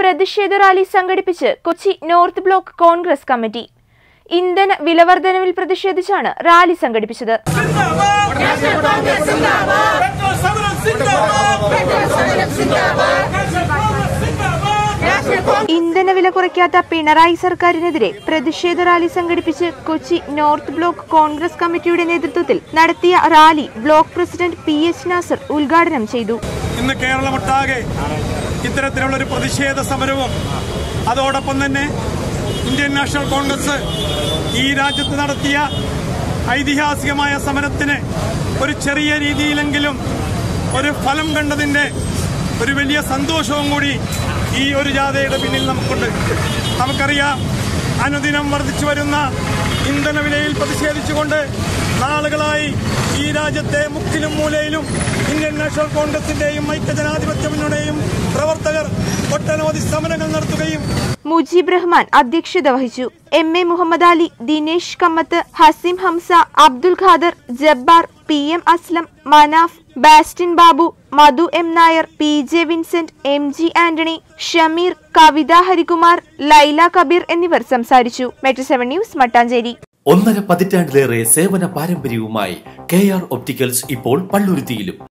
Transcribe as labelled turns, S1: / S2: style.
S1: പ്രതിഷേധ റാലി സംഘടിപ്പിച്ച് Kochi north block Congress committee ഇന്ധന വിലവർധനവിൽ പ്രതിഷേധിച്ചാണ് റാലി സംഘടിപ്പിച്ചത്
S2: പെട്രോൾ സമരം സിന്ദാബാദ് പെട്രോൾ സമരം സിന്ദാബാദ്
S1: ഇന്ധന വില കുറയ്ക്കാത്ത പിണറായി സർക്കാരിനെതിരെ പ്രതിഷേധ റാലി സംഘടിപ്പിച്ച് കൊച്ചി നോർത്ത് ബ്ലോക്ക് കോൺഗ്രസ് കമ്മിറ്റിയുടെ നേതൃത്വത്തിൽ നടത്തിയ rally block president P H Nasar ഉദ്ഘാടനം ചെയ്തു
S2: ഇന്ന് കേരളമൊട്ടാകെ ഇത്തരത്തിലുള്ള ഒരു പ്രതിഷേധ സമരവും അതോടൊപ്പം തന്നെ ഇന്ത്യൻ നാഷണൽ കോൺഗ്രസ് ഈ രാജ്യത്ത് നടത്തിയ ഐതിഹാസികമായ സമരത്തിന് ഒരു ചെറിയ രീതിയിലെങ്കിലും ഒരു ഫലം കണ്ടതിന്റെ ഒരു വലിയ സന്തോഷവും കൂടി ഈ ഒരു ജാഥയുടെ പിന്നിൽ നമുക്കുണ്ട് നമുക്കറിയാം അനുദിനം വർദ്ധിച്ചു വരുന്ന ഇന്ധന വിലയിൽ പ്രതിഷേധിച്ചുകൊണ്ട് നാളുകളായി ഈ രാജ്യത്തെ മുക്കിലും മൂലയിലും ഇന്ത്യൻ നാഷണൽ കോൺഗ്രസിന്റെയും ഐക്യജനാധിപത്യ മുന്നണിയുടെയും പ്രവർത്തകർ ഒട്ടനവധി സമരങ്ങൾ നടത്തുകയും
S1: മുജീബ് റഹ്മാൻ അധ്യക്ഷത വഹിച്ചു M A Muhammad Ali Dinesh Kamath Haseem Hamza Abdul Khader Jabbar P M Aslam Manaf Bastin Babu Madhu M Nair P J Vincent M G Antony Shameer Kavitha Harikumar Laila Kabeer എന്നിവർ സംസാരിച്ചു മെട്രോ സെവൻ ന്യൂസ് മട്ടാഞ്ചേരി
S3: ഒന്നര പതിറ്റാണ്ടിലേറെ സേവന പാരമ്പര്യവുമായി കെ ആർ ഒപ്റ്റിക്കൽസ് ഇപ്പോൾ പള്ളുരുത്തിയിലും